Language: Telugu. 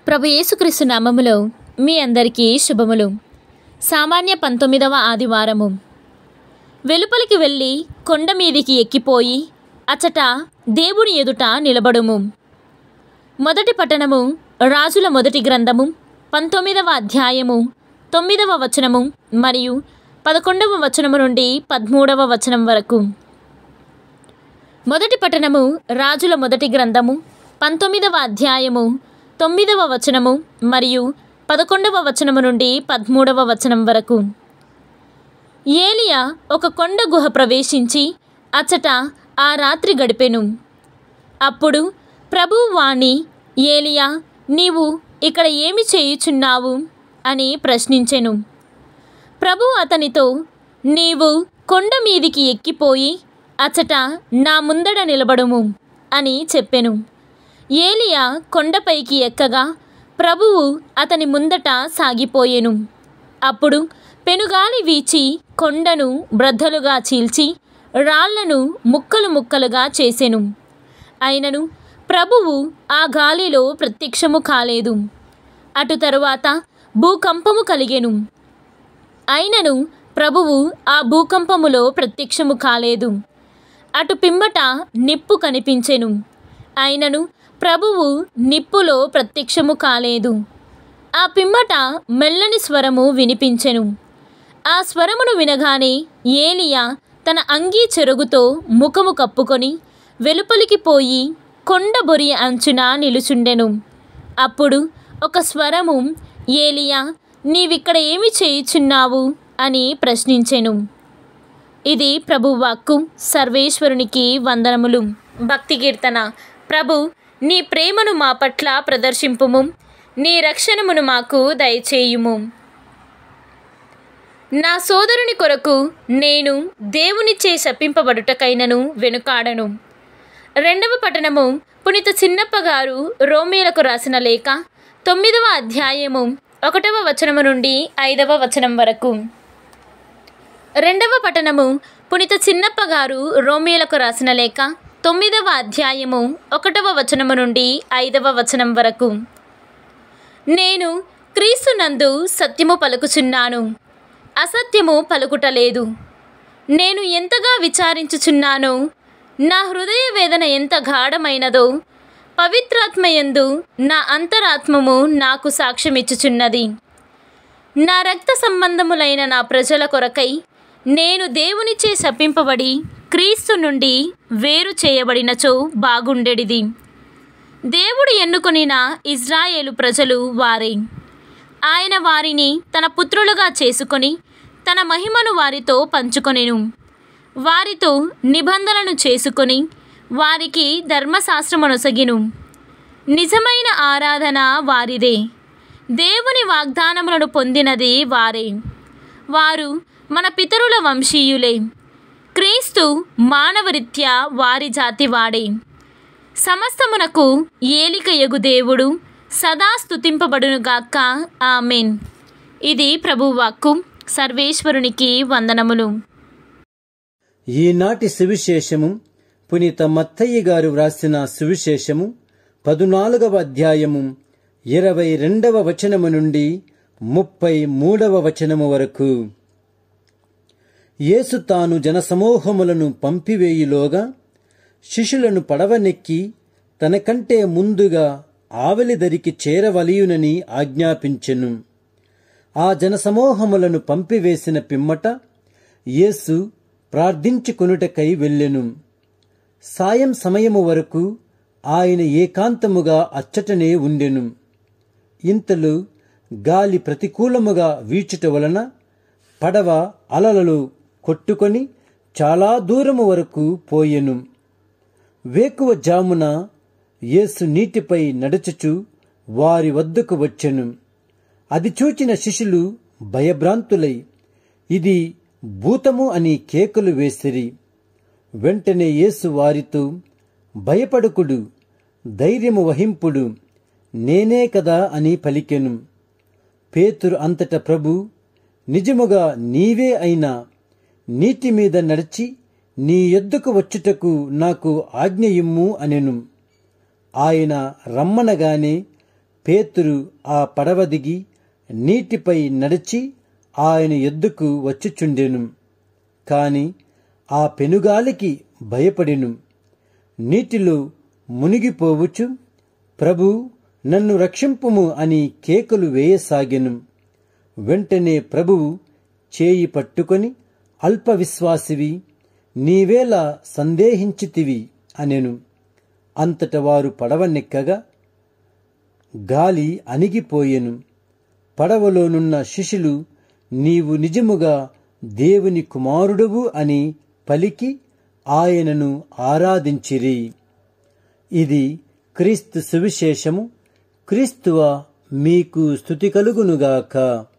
ప్రభు యేసుక్రీస్తు నామములో మీ అందరికీ శుభములు సామాన్య పంతొమ్మిదవ ఆదివారము వెలుపలికి వెళ్ళి కొండ మీదికి ఎక్కిపోయి అచట దేవుని ఎదుట నిలబడుము మొదటి పట్టణము రాజుల మొదటి గ్రంథము పంతొమ్మిదవ అధ్యాయము తొమ్మిదవ వచనము మరియు పదకొండవ వచనము నుండి పదమూడవ వచనం వరకు మొదటి పట్టణము రాజుల మొదటి గ్రంథము పంతొమ్మిదవ అధ్యాయము తొమ్మిదవ వచనము మరియు పదకొండవ వచనము నుండి పదమూడవ వచనం వరకు ఏలియా ఒక కొండ గుహ ప్రవేశించి అచ్చట ఆ రాత్రి గడిపెను అప్పుడు ప్రభువు వాణి ఏలియా నీవు ఇక్కడ ఏమి చేయుచున్నావు అని ప్రశ్నించెను ప్రభు అతనితో నీవు కొండ మీదికి ఎక్కిపోయి అచట నా ముందడ నిలబడుము అని చెప్పెను ఏలియా కొండపైకి ఎక్కగా ప్రభువు అతని ముందట సాగిపోయెను అప్పుడు పెనుగాలి వీచి కొండను బ్రద్దలుగా చీల్చి రాళ్లను ముక్కలు ముక్కలుగా చేసెను అయినను ప్రభువు ఆ గాలిలో ప్రత్యక్షము కాలేదు అటు తరువాత భూకంపము కలిగెను అయినను ప్రభువు ఆ భూకంపములో ప్రత్యక్షము కాలేదు అటు పిమ్మట నిప్పు కనిపించెను అయినను ప్రభువు నిప్పులో ప్రత్యక్షము కాలేదు ఆ పిమ్మట మెల్లని స్వరము వినిపించెను ఆ స్వరమును వినగానే ఏలియా తన అంగీ చెరుగుతో ముఖము కప్పుకొని వెలుపలికి పోయి కొండ బొరి అంచున నిలుచుండెను అప్పుడు ఒక స్వరము ఏలియా నీవిక్కడ ఏమి చేయుచున్నావు అని ప్రశ్నించెను ఇది ప్రభు వాక్కు సర్వేశ్వరునికి వందనములు భక్తి కీర్తన ప్రభు నీ ప్రేమను మా పట్ల ప్రదర్శింపుము నీ రక్షణమును మాకు దయచేయుము నా సోదరుని కొరకు నేను దేవునిచే శపింపబడుటకైనను వెనుకాడను రెండవ పట్టణము పునిత చిన్నప్ప గారు రోమీలకు రాసిన లేఖ తొమ్మిదవ అధ్యాయము ఒకటవ వచనము నుండి ఐదవ వచనం వరకు రెండవ పట్టణము పునిత చిన్నప్ప గారు రోమియోలకు రాసిన లేఖ తొమ్మిదవ అధ్యాయము ఒకటవ వచనము నుండి ఐదవ వచనం వరకు నేను క్రీస్తునందు సత్యము పలుకుచున్నాను అసత్యము పలుకుటలేదు నేను ఎంతగా విచారించుచున్నానో నా హృదయ వేదన ఎంత గాఢమైనదో పవిత్రాత్మయందు నా అంతరాత్మము నాకు సాక్ష్యమిచ్చుచున్నది నా రక్త సంబంధములైన నా ప్రజల కొరకై నేను దేవునిచే శపింపబడి క్రీస్తు నుండి వేరు చేయబడినచో బాగుండెడిది దేవుడు ఎన్నుకొనిన ఇజ్రాయేలు ప్రజలు వారే ఆయన వారిని తన పుత్రులుగా చేసుకొని తన మహిమను వారితో పంచుకొనెను వారితో నిబంధనను చేసుకొని వారికి ధర్మశాస్త్రమునొసగిను నిజమైన ఆరాధన వారిదే దేవుని వాగ్దానములను పొందినది వారే వారు మన పితరుల వంశీయులే క్రీస్తు మానవరీత్యా వారి జాతి వాడే సమస్తమునకు ఏలిక యగు దేవుడు సదా స్తుతింపబడునుగాక ఆమెన్ ఇది ప్రభువాక్కు సర్వేశ్వరునికి వందనములు ఈనాటి సువిశేషము పునీత మత్తయ్య గారు వ్రాసిన సువిశేషము పదునాలుగవ అధ్యాయము ఇరవై రెండవ వచనము నుండి ముప్పై మూడవ వచనము వరకు యేసు తాను జనసమూహములను పంపివేయులోగా శిష్యులను పడవనెక్కి తనకంటే ముందుగా ఆవలిదరికి చేరవలియునని ఆజ్ఞాపించెను ఆ జనసమూహములను పంపివేసిన పిమ్మట యేసు ప్రార్థించుకొనుటకై వెళ్ళెను సాయం సమయము వరకు ఆయన ఏకాంతముగా అచ్చటనే ఉండెను ఇంతలో గాలి ప్రతికూలముగా వీచుట వలన పడవ అలలలో కొట్టుకొని చాలా దూరము వరకు పోయెను వేకువ జామున యేసు నీటిపై నడుచుచు వారి వద్దకు వచ్చెను అది చూచిన శిష్యులు భయభ్రాంతులై ఇది భూతము అని కేకలు వేసిరి వెంటనే యేసు వారితో భయపడుకుడు ధైర్యము వహింపుడు నేనే కదా అని పలికెను పేతురు అంతట ప్రభు నిజముగా నీవే అయినా నీటి మీద నడిచి నీ యొద్దకు వచ్చుటకు నాకు ఆజ్ఞ ఇమ్ము అనెను ఆయన రమ్మనగానే పేతురు ఆ పడవ దిగి నీటిపై నడిచి ఆయన ఎద్దుకు వచ్చుచుండెను కాని ఆ పెనుగాలికి భయపడెను నీటిలో మునిగిపోవచ్చు ప్రభు నన్ను రక్షింపుము అని కేకలు వేయసాగెను వెంటనే ప్రభువు చేయి పట్టుకొని అల్ప విశ్వాసివి నీవేలా సందేహించితివి అనెను అంతట వారు పడవనెక్కగా గాలి అణిగిపోయెను పడవలోనున్న శిష్యులు నీవు నిజముగా దేవుని కుమారుడువు అని పలికి ఆయనను ఆరాధించిరి ఇది క్రీస్తు సువిశేషము క్రీస్తువ మీకు స్థుతి కలుగునుగాక